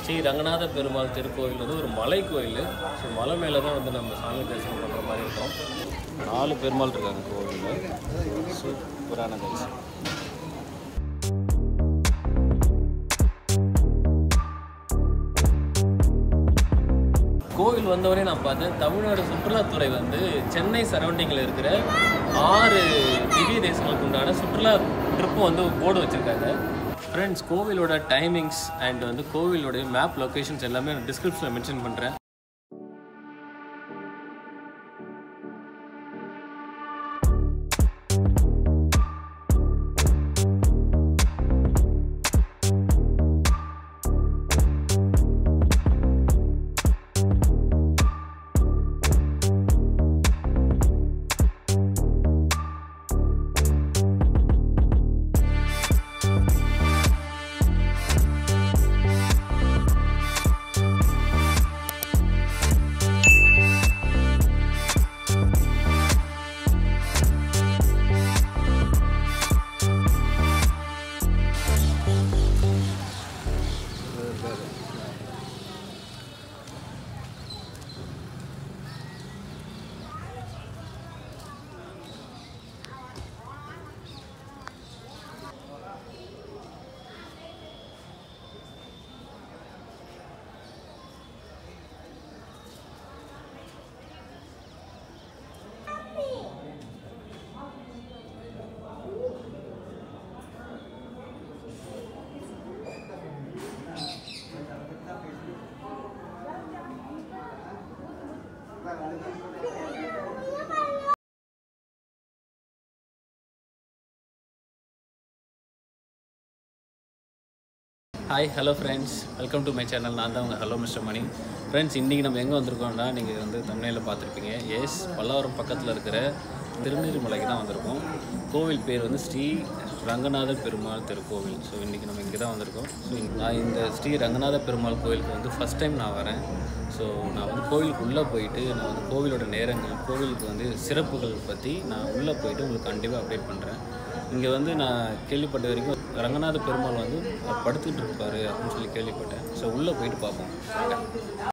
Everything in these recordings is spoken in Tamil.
ஸ்ரீ ரங்கநாத பெருமாள் திருக்கோயில் வந்து ஒரு மலை கோயில் ஸோ மலை மேலே தான் வந்து நம்ம சாமி தரிசனம் பண்ணுற மாதிரி இருக்கும் நாலு பெருமாள் இருக்காங்க கோவிலில் சூப்பரான தரிசனம் கோவில் வந்தவொடனே நான் பார்த்தேன் தமிழ்நாடு சுற்றுலாத்துறை வந்து சென்னை சரௌண்டிங்கில் இருக்கிற ஆறு திவ்ய தேசங்களுக்கு உண்டான சுற்றுலா ட்ரிப்பு வந்து போர்டு வச்சுருக்காங்க ஃப்ரெண்ட்ஸ் கோவிலோட டைமிங்ஸ் அண்ட் வந்து கோவிலோட மேப் லொக்கேஷன்ஸ் எல்லாமே நான் டிஸ்கிரிப்ஷனில் மென்ஷன் பண்ணுறேன் hi hello friends welcome to my channel நான் தான் உங்கள் ஹலோ மிஸ்டர் மணி ஃப்ரெண்ட்ஸ் இன்றைக்கி நம்ம எங்கே வந்திருக்கோம்னா நீங்கள் வந்து தமிழில் பார்த்துருப்பீங்க எஸ் பல்லாவரம் பக்கத்தில் இருக்கிற திருநீர்மலைக்கு தான் வந்திருக்கோம் கோவில் பேர் வந்து ஸ்ரீ ரங்கநாத பெருமாள் திருக்கோவில் ஸோ இன்றைக்கி நம்ம இங்கே தான் வந்திருக்கோம் ஸோ நான் இந்த ஸ்ரீ ரங்கநாத பெருமாள் கோவிலுக்கு வந்து ஃபஸ்ட் டைம் நான் வரேன் ஸோ நான் வந்து கோவிலுக்குள்ளே போயிட்டு நான் வந்து கோவிலோட நேரங்கள் கோவிலுக்கு வந்து சிறப்புகள் பற்றி நான் உள்ளே போயிட்டு உங்களுக்கு கண்டிப்பாக அப்டேட் பண்ணுறேன் இங்கே வந்து நான் கேள்விப்பட்ட வரைக்கும் ரங்கநாத பெருமாள் வந்து படுத்துக்கிட்டு இருப்பார் அப்படின்னு சொல்லி கேள்விப்பட்டேன் ஸோ உள்ளே போயிட்டு பார்ப்போம் வாங்க.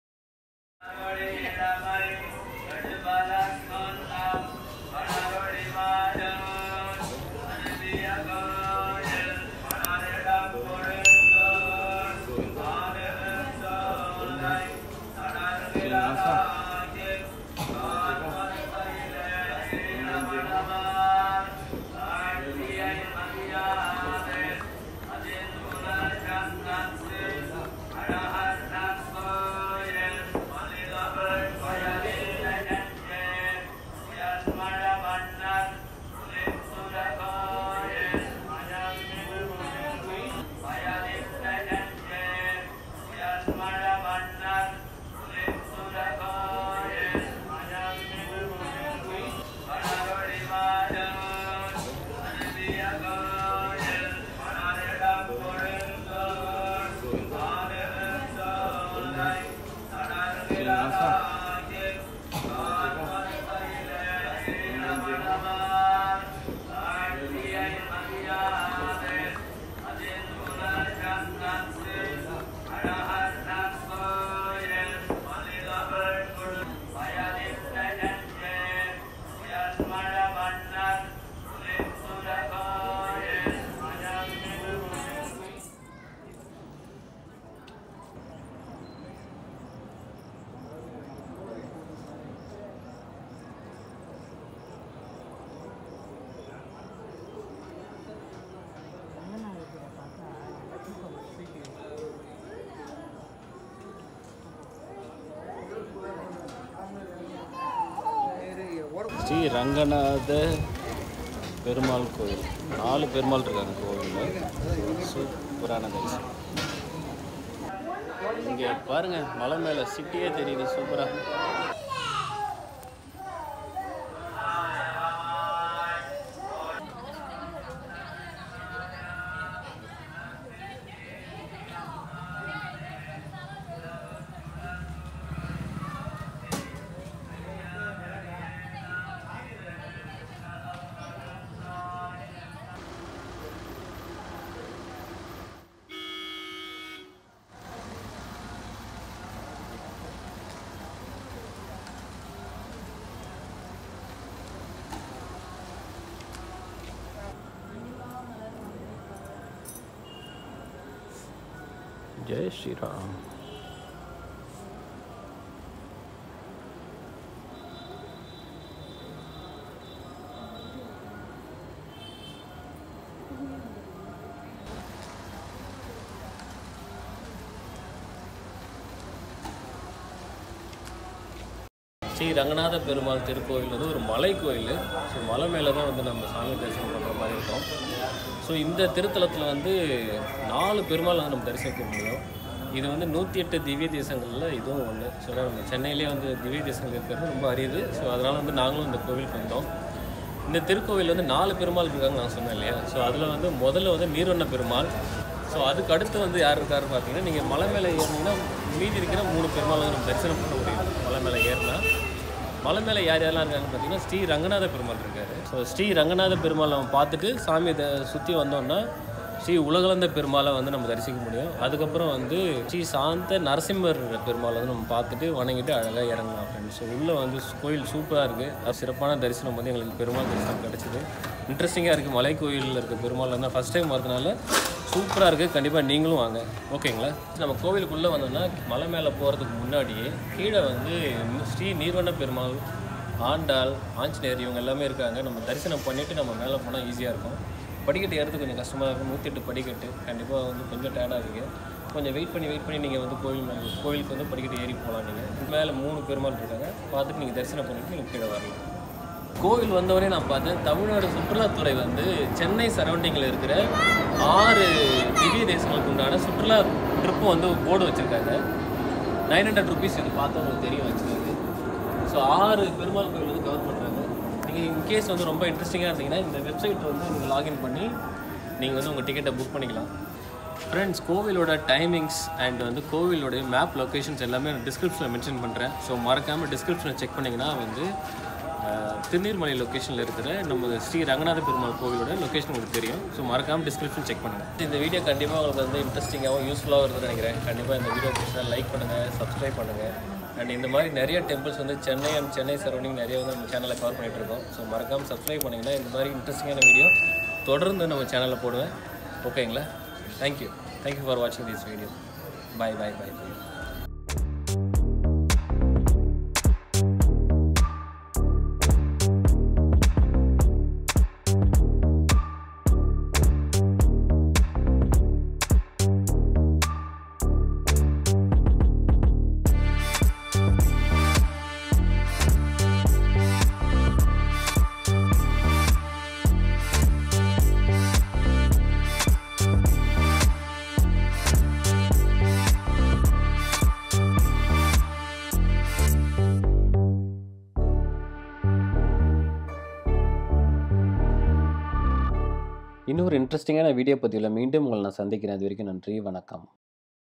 ஸ்ரீ ரங்கநாத பெருமாள் கோயில் நாலு பெருமாள் இருக்காங்க கோவிலில் சூப்பரான தரிசனம் இங்கே பாருங்க மலை மேலே சிட்டியே தெரியுது சூப்பராக ஜெய் ஸ்ரீராம் ஸ்ரீ ரங்கநாத பெருமாள் திருக்கோயில் வந்து ஒரு மலை கோயில் ஸோ மலை மேலே தான் வந்து நம்ம சாமி தரிசனம் பண்ணுற மாதிரி இருக்கும் ஸோ இந்த திருத்தலத்தில் வந்து நாலு பெருமாள் வந்து நம்ம தரிசிக்க முடியும் இது வந்து நூற்றி எட்டு திவ்ய தேசங்களில் இதுவும் ஒன்று ஸோ நம்ம சென்னையிலே வந்து திவ்ய தேசங்கள் இருக்கிறது ரொம்ப அரியுது ஸோ அதனால் வந்து நாங்களும் இந்த கோவிலுக்கு வந்தோம் இந்த திருக்கோவில் வந்து நாலு பெருமாள் இருக்காங்க நான் சொன்னேன் இல்லையா ஸோ அதில் வந்து முதல்ல வந்து நீர்வண்ண பெருமாள் ஸோ அதுக்கு அடுத்து வந்து யார் இருக்காரு பார்த்தீங்கன்னா நீங்கள் மலை மேலே ஏறினீங்கன்னா மீதி இருக்கிற மூணு பெருமாள் வந்து நம்ம தரிசனம் பண்ண முடியும் மலை மேலே ஏறினா மலை மேலே யார் யாரெல்லாம் இருக்காங்கன்னு பார்த்தீங்கன்னா ஸ்ரீ ரங்கநாத பெருமாள் இருக்காரு ஸோ ஸ்ரீ ரங்கநாத பெருமாளை நம்ம பார்த்துட்டு சாமியை சுற்றி வந்தோம்னா ஸ்ரீ உலகளந்த பெருமாளை வந்து நம்ம தரிசிக்க முடியும் அதுக்கப்புறம் வந்து ஸ்ரீ சாந்த நரசிம்மர் பெருமாளை வந்து நம்ம பார்த்துட்டு வணங்கிட்டு அழகாக இறங்கலாம் ஃப்ரெண்ட்ஸ் ஸோ உள்ளே வந்து கோயில் சூப்பராக இருக்குது அது சிறப்பான தரிசனம் வந்து எங்களுக்கு பெருமாள் தரிசனம் கிடச்சிது இன்ட்ரெஸ்டிங்காக இருக்குது மலை கோயிலில் இருக்க பெருமாள் வந்து ஃபஸ்ட் டைம் வரதுனால சூப்பராக இருக்குது கண்டிப்பாக நீங்களும் வாங்க ஓகேங்களா நம்ம கோவிலுக்குள்ளே வந்தோம்னா மலை மேலே போகிறதுக்கு முன்னாடியே கீழே வந்து ஸ்ரீ நீர்வண்ண பெருமாள் ஆண்டாள் ஆஞ்சநேயர் இவங்க எல்லாமே இருக்காங்க நம்ம தரிசனம் பண்ணிவிட்டு நம்ம மேலே போனால் ஈஸியாக இருக்கும் படிக்கட்டு ஏறது கொஞ்சம் கஷ்டமாக இருக்கும் நூற்றி எட்டு படிக்கட்டு கண்டிப்பாக வந்து கொஞ்சம் டேடாக இருக்குது கொஞ்சம் வெயிட் பண்ணி வெயிட் பண்ணி நீங்கள் வந்து கோயில் மேலே கோயிலுக்கு வந்து படிக்கட்டு ஏறி போகலாம் நீங்கள் மேலே மூணு பெருமாள் இருக்காங்க பார்த்துட்டு நீங்கள் தரிசனம் பண்ணிவிட்டு நீங்கள் கீழே வரலாம் கோவில் வந்தவொடனே நான் பார்த்தேன் தமிழ்நாடு சுற்றுலாத்துறை வந்து சென்னை சரௌண்டிங்கில் இருக்கிற ஆறு திவ்ய தேசங்களுக்கு உண்டான சுற்றுலா ட்ரிப்பு வந்து போர்டு வச்சுருக்காங்க நைன் ஹண்ட்ரட் ருபீஸ் இது பார்த்தவங்களுக்கு தெரியும் வச்சுருக்கு ஸோ ஆறு பெருமாள் கோயில் வந்து கவர் பண்ணுறாங்க நீங்கள் இன்கேஸ் வந்து ரொம்ப இன்ட்ரெஸ்டிங்காக இருந்தீங்கன்னா இந்த வெப்சைட் வந்து நீங்கள் லாகின் பண்ணி நீங்கள் வந்து உங்கள் டிக்கெட்டை புக் பண்ணிக்கலாம் ஃப்ரெண்ட்ஸ் கோவிலோட டைமிங்ஸ் அண்ட் வந்து கோவிலோட மேப் லொக்கேஷன்ஸ் எல்லாமே டிஸ்கிரிப்ஷனில் மென்ஷன் பண்ணுறேன் ஸோ மறக்காமல் டிஸ்கிரிப்ஷனை செக் பண்ணிங்கன்னா வந்து அஹ், திருநீர்மலை லொக்கேஷனில் இருக்கிற நம்ம ஸ்ரீ ரங்கநாத பெருமாள் கோவிலோட லொக்கேஷன் உங்களுக்கு தெரியும் ஸோ மறக்காமல் டிஸ்கிரிப்ஷன் செக் பண்ணுங்கள் இந்த வீடியோ கண்டிப்பாக உங்களுக்கு வந்து இன்ட்ரெஸ்டிங்காகவும் யூஸ்ஃபுல்லாகவும் இருக்குதுன்னு நினைக்கிறேன் கண்டிப்பாக இந்த வீடியோ பிடிச்சா லைக் பண்ணுங்கள் சப்ஸ்கிரைப் பண்ணுங்கள் அண்ட் இந்த மாதிரி நிறைய டெம்பிள்ஸ் வந்து சென்னை அண்ட் சென்னை சரௌண்டிங் நிறைய வந்து நம்ம சேனலில் கவர் பண்ணிகிட்டு இருக்கோம் ஸோ மறக்காமல் சப்ஸ்கிரைப் பண்ணிங்கன்னா இந்த மாதிரி இன்ட்ரெஸ்டிங்கான வீடியோ தொடர்ந்து நம்ம சேனலில் போடுவேன் ஓகேங்களா தேங்க்யூ தேங்க்யூ ஃபார் வாட்சிங் this video bye bye bye bye இன்னொரு இன்ட்ரெஸ்டிங்கான வீடியோ பதிவில் மீண்டும் உங்களை நான் சந்திக்கிறேன் அது வரைக்கும் நன்றி வணக்கம்